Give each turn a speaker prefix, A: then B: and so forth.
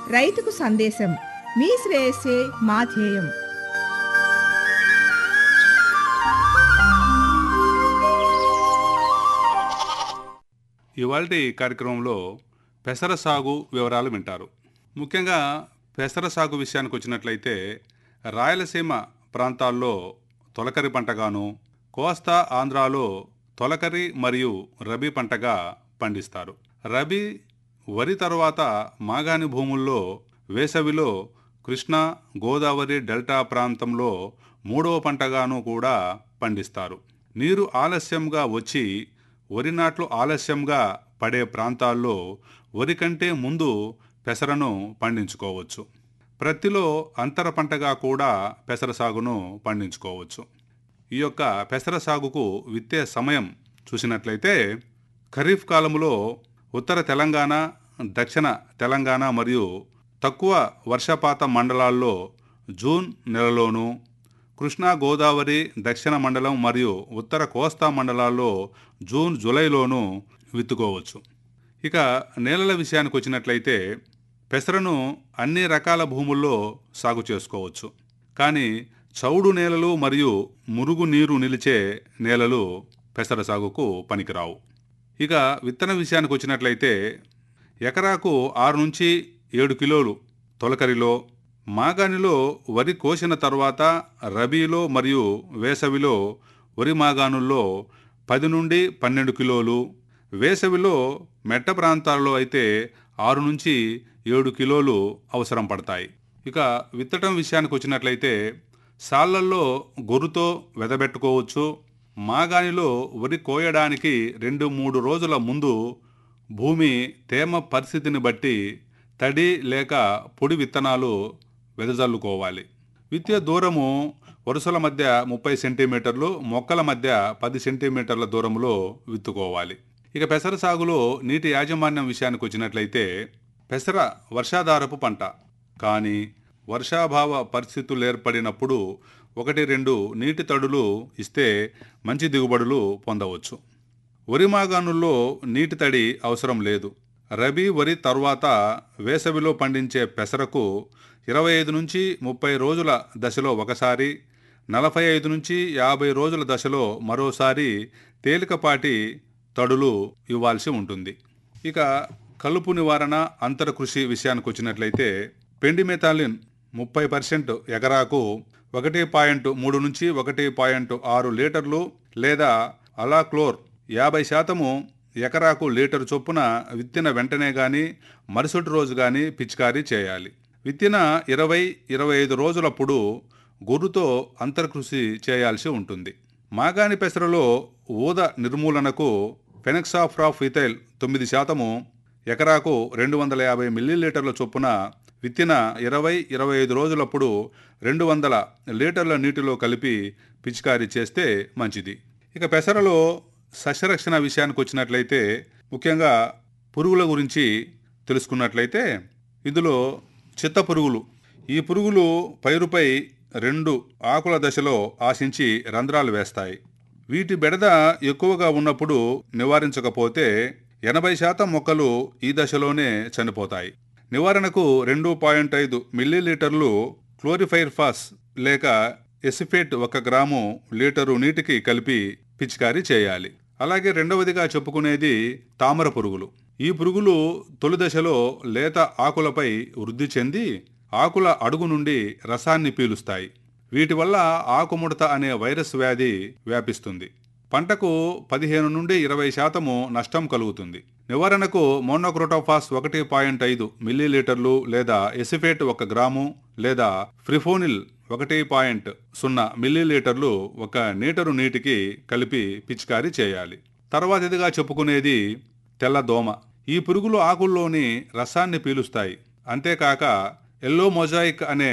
A: రైతుకు సందేశం మీ శ్రేయస్సే మా ధ్యేయం
B: ఇవాళ కార్యక్రమంలో పెసర సాగు వివరాలు వింటారు ముఖ్యంగా పెసర సాగు విషయానికి వచ్చినట్లయితే రాయలసీమ ప్రాంతాల్లో తొలకరి పంటగాను కోస్తా ఆంధ్రాలో తొలకరి మరియు రబీ పంటగా పండిస్తారు రబీ వరి తర్వాత మాగాణి భూముల్లో వేసవిలో కృష్ణా గోదావరి డెల్టా ప్రాంతంలో మూడవ పంటగాను కూడా పండిస్తారు నీరు ఆలస్యంగా వచ్చి వరి నాట్లు ఆలస్యంగా పడే ప్రాంతాల్లో వరి కంటే ముందు పెసరను పండించుకోవచ్చు ప్రత్తిలో అంతర పంటగా కూడా పెసర సాగును పండించుకోవచ్చు ఈ యొక్క పెసర సాగుకు విత్తే సమయం చూసినట్లయితే ఖరీఫ్ కాలంలో ఉత్తర తెలంగాణ దక్షిణ తెలంగాణ మరియు తక్కువ వర్షపాత మండలాల్లో జూన్ నెలలోనూ కృష్ణా గోదావరి దక్షిణ మండలం మరియు ఉత్తర కోస్తా మండలాల్లో జూన్ జూలైలోనూ విత్తుకోవచ్చు ఇక నేలల విషయానికి వచ్చినట్లయితే పెసరను అన్ని రకాల భూముల్లో సాగు చేసుకోవచ్చు కానీ చౌడు నేలలు మరియు మురుగు నీరు నిలిచే నేలలు పెసర సాగుకు పనికిరావు ఇక విత్తన విషయానికి వచ్చినట్లయితే ఎకరాకు ఆరు నుంచి ఏడు కిలోలు తొలకరిలో మాగాణిలో వరి కోసిన తర్వాత రబీలో మరియు వేసవిలో వరి మాగాణుల్లో పది నుండి పన్నెండు కిలోలు వేసవిలో మెట్ట ప్రాంతాల్లో అయితే ఆరు నుంచి ఏడు కిలోలు అవసరం పడతాయి ఇక విత్తటం విషయానికి వచ్చినట్లయితే సాళ్లల్లో గొర్రుతో వెదబెట్టుకోవచ్చు మాగాణిలో వరి కోయడానికి రెండు మూడు రోజుల ముందు భూమి తేమ పరిస్థితిని బట్టి తడి లేక పొడి విత్తనాలు వెదజల్లుకోవాలి విత్తే దూరము వరుసల మధ్య ముప్పై సెంటీమీటర్లు మొక్కల మధ్య పది సెంటీమీటర్ల దూరంలో విత్తుకోవాలి ఇక పెసర సాగులో నీటి యాజమాన్యం విషయానికి వచ్చినట్లయితే పెసర వర్షాధారపు పంట కానీ వర్షాభావ పరిస్థితులు ఏర్పడినప్పుడు ఒకటి రెండు నీటి తడులు ఇస్తే మంచి దిగుబడులు పొందవచ్చు వరి మాగాణుల్లో నీటి తడి అవసరం లేదు రబీ వరి తర్వాత వేసవిలో పండించే పెసరకు ఇరవై ఐదు నుంచి ముప్పై రోజుల దశలో ఒకసారి నలభై ఐదు నుంచి యాభై రోజుల దశలో మరోసారి తేలికపాటి తడులు ఇవ్వాల్సి ఉంటుంది ఇక కలుపు నివారణ అంతర కృషి విషయానికి వచ్చినట్లయితే పెండిమెథాలిన్ ముప్పై పర్సెంట్ ఎకరాకు ఒకటి పాయింట్ మూడు నుంచి ఒకటి పాయింట్ ఆరు లీటర్లు లేదా అలాక్లోర్ యాభై శాతము ఎకరాకు లీటర్ చొప్పున విత్తిన వెంటనే గాని మరుసటి రోజు గాని పిచికారీ చేయాలి విత్తిన ఇరవై ఇరవై ఐదు రోజులప్పుడు గొర్రుతో అంతర్కృషి చేయాల్సి ఉంటుంది మాగాణి పెసరలో ఊద నిర్మూలనకు ఫెనక్సాఫ్రాఫ్ ఇథైల్ తొమ్మిది శాతము ఎకరాకు రెండు వందల యాభై మిల్లీలీటర్ల చొప్పున విత్తిన ఇరవై ఇరవై ఐదు రోజులప్పుడు రెండు వందల లీటర్ల నీటిలో కలిపి పిచికారీ చేస్తే మంచిది ఇక పెసరలో సస్యరక్షణ విషయానికి వచ్చినట్లయితే ముఖ్యంగా పురుగుల గురించి తెలుసుకున్నట్లయితే ఇందులో చిత్త పురుగులు ఈ పురుగులు పైరుపై రెండు ఆకుల దశలో ఆశించి రంధ్రాలు వేస్తాయి వీటి బెడద ఎక్కువగా ఉన్నప్పుడు నివారించకపోతే ఎనభై శాతం మొక్కలు ఈ దశలోనే చనిపోతాయి నివారణకు రెండు పాయింట్ ఐదు మిల్లీలీటర్లు క్లోరిఫైర్ఫాస్ లేక ఎసిఫేట్ ఒక గ్రాము లీటరు నీటికి కలిపి పిచికారీ చేయాలి అలాగే రెండవదిగా చెప్పుకునేది తామర పురుగులు ఈ పురుగులు తొలి దశలో లేత ఆకులపై వృద్ధి చెంది ఆకుల అడుగు నుండి రసాన్ని పీలుస్తాయి వీటి వల్ల ఆకుముడత అనే వైరస్ వ్యాధి వ్యాపిస్తుంది పంటకు పదిహేను నుండి ఇరవై శాతము నష్టం కలుగుతుంది నివారణకు మోనోక్రోటోఫాస్ ఒకటి పాయింట్ ఐదు మిల్లీలీటర్లు లేదా ఎసిఫేట్ ఒక గ్రాము లేదా ఫ్రిఫోనిల్ ఒకటి పాయింట్ సున్నా మిల్లీలీటర్లు ఒక లీటరు నీటికి కలిపి పిచికారీ చేయాలి తర్వాతిదిగా చెప్పుకునేది తెల్ల దోమ ఈ పురుగులు ఆకుల్లోని రసాన్ని పీలుస్తాయి అంతేకాక ఎల్లో మొజాయిక్ అనే